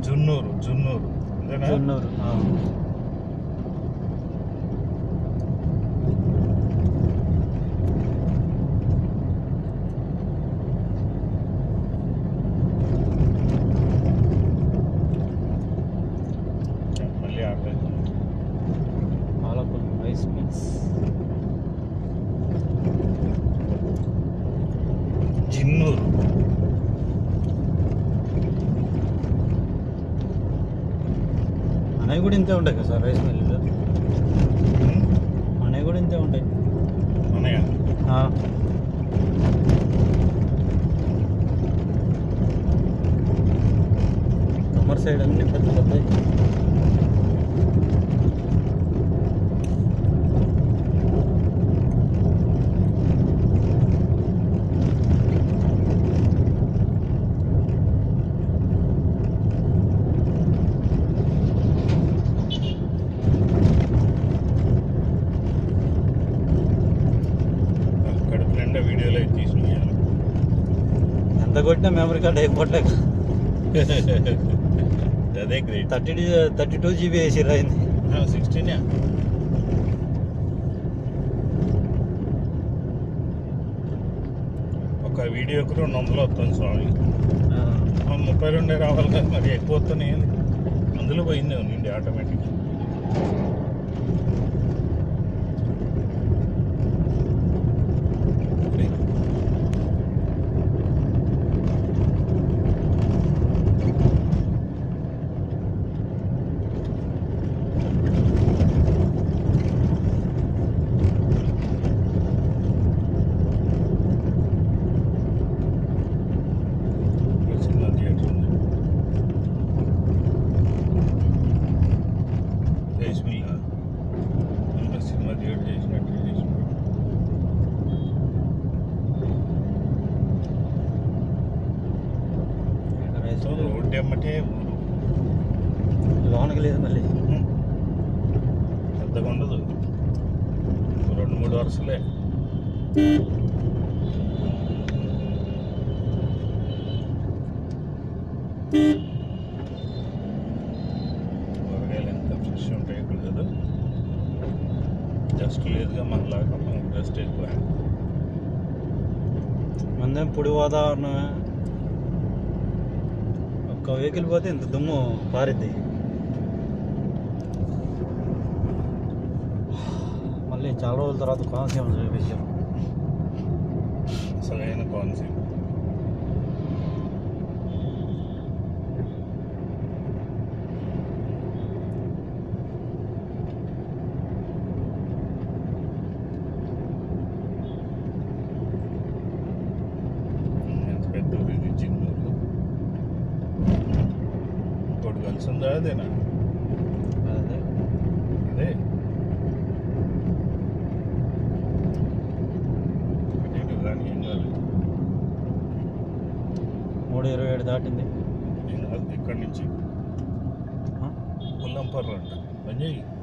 జున్నూరు జున్నూరు అంతేనా జొన్నూరు ఆ. మళ్ళీ ఆడలేదు పాలకులు రైస్ మిక్స్ జిన్నూరు అనేవి కూడా ఇంతే ఉంటాయి కదా సార్ రైస్ మిల్లు ఉమ్, అనేవి కూడా ఇంతే ఉంటాయి ఉన్నాయా ఆ. కమర్ సైడ్ అన్ని పెద్ద పెద్ద కడుపు నిండా వీడియోలు అయితే తీసిన ఎంత కొట్టినా మెమరీ కార్డ్ అయిపోవట్లేక అదే great thirty thirty two GB వేసి అయింది సిక్స్టీన్ ఒక వీడియోకి రెండు వందలు వస్తుంది స్వామి ఆ, ముప్పై రెండే రావాలి కదా మరి ఎక్కువ వస్తున్నాయి అందులో పోయిందే ఉందండి ఆటోమేటిక్ సినిమా థియేటర్ ఉంది రేష్మిల్లా ఇంకా సినిమా థియేటర్ చేసినట్టు చేసినట్టు రైస్ సో మిల్ రోడ్డు ఎమ్మటే ఊరు లోనకి లేదు మళ్ళీ పెద్దగా ఉండదు రెండు మూడు వరుసలే కూరగాయలు ఎంత ఫ్రెష్ ఉంటాయి ఇక్కడ కదా జస్ట్ లేదుగా మనలాగా మనకు జస్ట్ ఎక్కువ మందేం పొడి వాతావరణమే ఒక్క వెహికల్ పోతే ఇంత దుమ్ము పారిద్ది మళ్ళీ చాలా రోజుల తర్వాత కోనసీమ చూపించాం అసలైన కాన్సెప్ట్ ఎంత పెద్ద ఊరు ఇది చిన్నూరు ఇంకోటి కలిసి ఉందా అదేనా అదే అదే అటు ఇటు కానీ ఏం కాదు మూడు ఇరవై ఏడు దాటింది ఏం కాదు ఇక్కడి నుంచి ఆ? పుల్లంపర్రు అంట పని చేయి